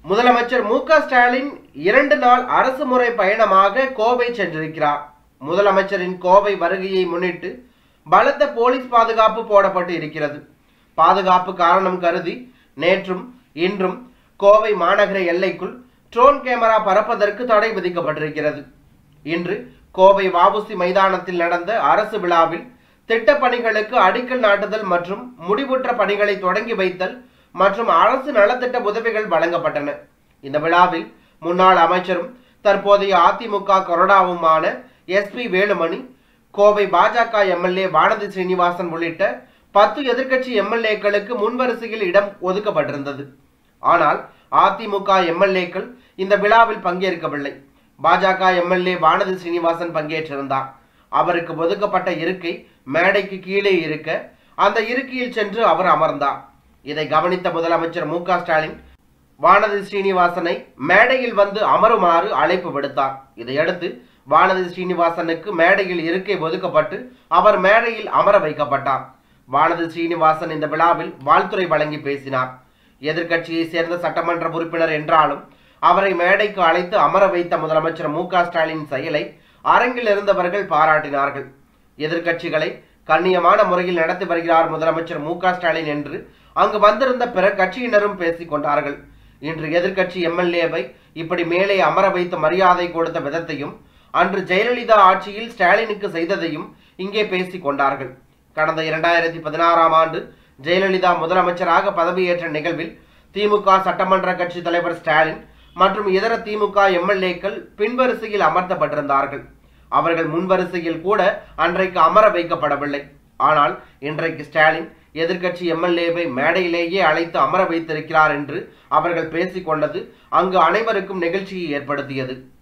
முதலமைச்சர் மு க ஸ்டாலின் இரண்டு நாள் அரசு முறை பயணமாக கோவை சென்றிருக்கிறார் முதலமைச்சரின் கோவை வருகையை முன்னிட்டு பலத்த போலீஸ் பாதுகாப்பு போடப்பட்டு இருக்கிறது பாதுகாப்பு காரணம் கருதி நேற்றும் இன்றும் கோவை மாநகர எல்லைக்குள் ட்ரோன் கேமரா பறப்பதற்கு தடை விதிக்கப்பட்டிருக்கிறது இன்று கோவை வாவுசி மைதானத்தில் நடந்த அரசு விழாவில் திட்டப் பணிகளுக்கு அடிக்கல் நாட்டுதல் மற்றும் முடிவுற்ற பணிகளை தொடங்கி வைத்தல் மற்றும் அரசு நலத்திட்ட உதவிகள் வழங்கப்பட்டன இந்த விழாவில் முன்னாள் அமைச்சரும் தற்போதைய அதிமுக கொறடாவுமான எஸ்பி வேலுமணி கோவை பாஜக எம்எல்ஏ வானதி சீனிவாசன் உள்ளிட்ட பத்து எதிர்க்கட்சி எம்எல்ஏக்களுக்கு முன்வரிசையில் இடம் ஒதுக்கப்பட்டிருந்தது ஆனால் அதிமுக எம்எல்ஏக்கள் இந்த விழாவில் பங்கேற்கவில்லை பாஜக எம்எல்ஏ வானதி சீனிவாசன் பங்கேற்றிருந்தார் அவருக்கு ஒதுக்கப்பட்ட இருக்கை மேடைக்கு கீழே இருக்க அந்த இருக்கையில் சென்று அவர் அமர்ந்தார் இதை கவனித்த முதலமைச்சர் மு க ஸ்டாலின் வானதி ஸ்ரீனிவாசனை மேடையில் வந்து அமருமாறு அழைப்பு விடுத்தார் இதையடுத்து வானதி ஸ்ரீனிவாசனுக்கு மேடையில் இருக்கை ஒதுக்கப்பட்டு அவர் மேடையில் அமர வைக்கப்பட்டார் வானதி ஸ்ரீனிவாசன் இந்த விழாவில் வாழ்த்துரை வழங்கி பேசினார் எதிர்க்கட்சியை சேர்ந்த சட்டமன்ற உறுப்பினர் என்றாலும் அவரை மேடைக்கு அழைத்து அமர வைத்த முதலமைச்சர் மு க ஸ்டாலின் செயலை அரங்கில் இருந்தவர்கள் பாராட்டினார்கள் எதிர்க்கட்சிகளை கண்ணியமான முறையில் நடத்தி வருகிறார் முதலமைச்சர் மு க ஸ்டாலின் என்று அங்கு வந்திருந்த பிற கட்சியினரும் பேசிக் கொண்டார்கள் இன்று எதிர்க்கட்சி எம்எல்ஏவை இப்படி மேலே அமர வைத்து மரியாதை கொடுத்த விதத்தையும் அன்று ஜெயலலிதா ஆட்சியில் ஸ்டாலினுக்கு செய்ததையும் இங்கே பேசிக் கொண்டார்கள் கடந்த இரண்டாயிரத்தி பதினாறாம் ஆண்டு ஜெயலலிதா முதலமைச்சராக பதவியேற்ற நிகழ்வில் திமுக சட்டமன்ற கட்சி தலைவர் ஸ்டாலின் மற்றும் இதர திமுக எம்எல்ஏக்கள் பின்வரிசையில் அமர்த்தப்பட்டிருந்தார்கள் அவர்கள் முன்வரிசையில் கூட அன்றைக்கு அமர வைக்கப்படவில்லை ஆனால் இன்றைக்கு ஸ்டாலின் எதிர்க்கட்சி எம்எல்ஏவை மேடையிலேயே அழைத்து அமர வைத்திருக்கிறார் என்று அவர்கள் பேசிக்கொண்டது அங்கு அனைவருக்கும் நெகிழ்ச்சியை ஏற்படுத்தியது